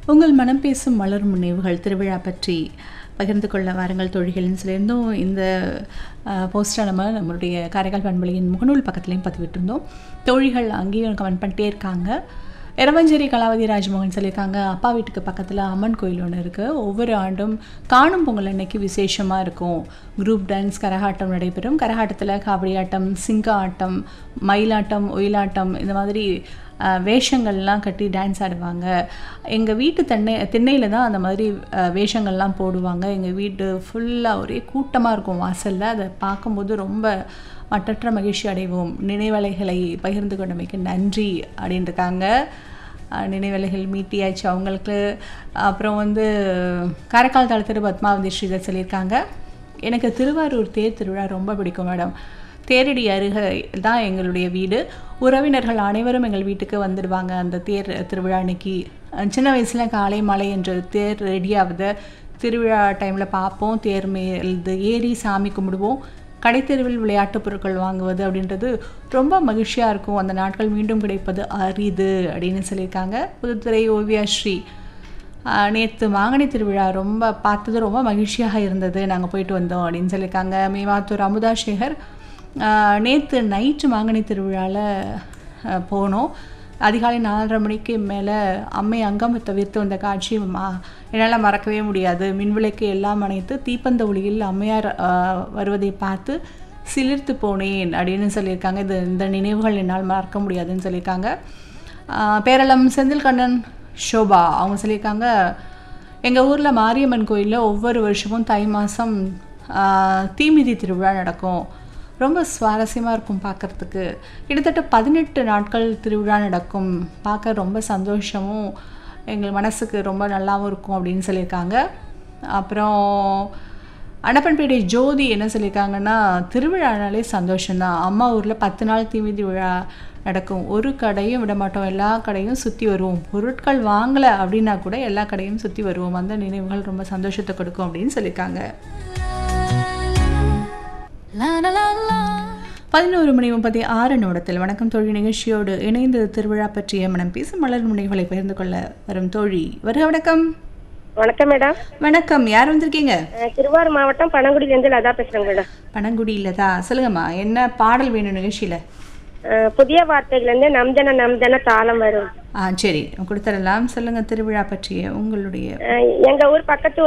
உங்கள் மனம் பேசும் மலரும் நினைவுகள் திருவிழா பற்றி பகிர்ந்து கொள்ள வாருங்கள் தோழிகள்னு சொல்லியிருந்தோம் இந்த போஸ்டரை நம்ம நம்மளுடைய காரைக்கால் பண்பலையின் முகநூல் பக்கத்துலேயும் பதிவிட்டிருந்தோம் தோழிகள் அங்கேயும் கமெண்ட் பண்ணிட்டே இருக்காங்க எரவஞ்சேரி கலாவதி ராஜ்மோகன் சொல்லியிருக்காங்க அப்பா வீட்டுக்கு பக்கத்தில் அம்மன் கோயில் ஒன்று இருக்குது ஒவ்வொரு ஆண்டும் காணும் பொங்கல் அன்னைக்கு விசேஷமாக இருக்கும் குரூப் டான்ஸ் கரகாட்டம் நடைபெறும் கரகாட்டத்தில் காவடி ஆட்டம் சிங்க ஆட்டம் மயிலாட்டம் ஒயிலாட்டம் இந்த மாதிரி அஹ், வேஷங்கள்லாம் கட்டி டான்ஸ் ஆடுவாங்க எங்கள் வீட்டு தென்னை திண்ணையில் தான் அந்த மாதிரி அஹ், வேஷங்கள்லாம் போடுவாங்க எங்கள் வீட்டு ஃபுல்லாக ஒரே கூட்டமாக இருக்கும் வாசலில் அதை பார்க்கும்போது ரொம்ப மட்டற்ற மகிழ்ச்சி அடைவோம் நினைவலைகளை பகிர்ந்து கொண்டமைக்கு நன்றி அப்படின்னு இருக்காங்க அஹ், நினைவலைகள் மீட்டியாச்சு அவங்களுக்கு அப்புறம் வந்து காரைக்கால் தளத்திரு பத்மாவதி ஸ்ரீதர் சொல்லியிருக்காங்க எனக்கு திருவாரூர் தேர் திருவிழா ரொம்ப பிடிக்கும் மேடம் தேரடி அருகே தான் எங்களுடைய வீடு உறவினர்கள் அனைவரும் எங்கள் வீட்டுக்கு வந்துடுவாங்க அந்த தேர் திருவிழா அன்னைக்கு அஹ் சின்ன வயசில் காலை மாலை என்று தேர் ரெடியாகுது திருவிழா டைமில் பார்ப்போம் தேர் மேல் ஏறி சாமி கும்பிடுவோம் கடைத்தெருவில் விளையாட்டுப் பொருட்கள் வாங்குவது அப்படின்றது ரொம்ப மகிழ்ச்சியாக இருக்கும் அந்த நாட்கள் மீண்டும் கிடைப்பது அரிது அப்படின்னு சொல்லியிருக்காங்க புதுத்துறை ஓவியாஸ்ரீ நேற்று மாங்கனி திருவிழா ரொம்ப பார்த்தது ரொம்ப மகிழ்ச்சியாக இருந்தது நாங்கள் போயிட்டு வந்தோம் அப்படின்னு சொல்லியிருக்காங்க மேமாத்தூர் அமுதா சேகர் நேற்று நைட்டு மாங்கனி திருவிழாவில் போனோம் அதிகாலை நாலரை மணிக்கு மேலே அம்மை அங்கம் தவிர்த்து வந்த காட்சி மா என்னால் மறக்கவே முடியாது மின்விளக்கு எல்லாம் அணைத்து தீப்பந்த ஒளியில் அம்மையார் ஆஹ், வருவதை பார்த்து சிலிர்த்து போனேன் அப்படின்னு சொல்லியிருக்காங்க இது இந்த நினைவுகள் என்னால் மறக்க முடியாதுன்னு சொல்லியிருக்காங்க ஆஹ், பேரளம் செந்தில்கண்ணன் ஷோபா அவங்க சொல்லியிருக்காங்க எங்கள் ஊரில் மாரியம்மன் கோயிலில் ஒவ்வொரு வருஷமும் தை மாதம் தீமிதி திருவிழா நடக்கும் ரொம்ப சுவாரஸ்யமாக இருக்கும் பார்க்குறதுக்கு கிட்டத்தட்ட பதினெட்டு நாட்கள் திருவிழா நடக்கும் பார்க்க ரொம்ப சந்தோஷமும் எங்கள் மனசுக்கு ரொம்ப நல்லாவும் இருக்கும் அப்படின்னு சொல்லியிருக்காங்க அப்புறம் அனப்பன்பேட்டை ஜோதி என்ன சொல்லியிருக்காங்கன்னா திருவிழானாலே சந்தோஷம்தான் அம்மா ஊரில் பத்து நாள் தீமிதி விழா நடக்கும் ஒரு கடையும் விட மாட்டோம் எல்லா கடையும் சுற்றி வருவோம் பொருட்கள் வாங்கலை அப்படின்னா கூட எல்லா கடையும் சுற்றி வருவோம் அந்த நினைவுகள் ரொம்ப சந்தோஷத்தை கொடுக்கும் அப்படின்னு சொல்லியிருக்காங்க பதினோரு மணி முப்பத்தி ஆறு நிமிடத்தில் வணக்கம் தோழி நிகழ்ச்சியோடு இணைந்து திருவிழா பற்றிய மனம் பேசும் மலர் முனைகளை பகிர்ந்து கொள்ள வரும் தோழி வருக வணக்கம் வணக்கம் மேடம் வணக்கம் யார் வந்திருக்கீங்க அஹ் திருவாரூர் மாவட்டம் பனங்குடியிலேருந்து லதா பேசுறேங்க மேடம் பனங்குடி இல்லதா சொல்லுங்கம்மா என்ன பாடல் வேணும் நிகழ்ச்சியில அஹ் புதிய வார்த்தைகள்லேருந்து நம்தன நம்தன தாளம் வரும் ஆ சரி கொடுத்துடலாம் சொல்லுங்க திருவிழா பற்றிய உங்களுடைய அஹ் எங்க ஊர் பக்கத்து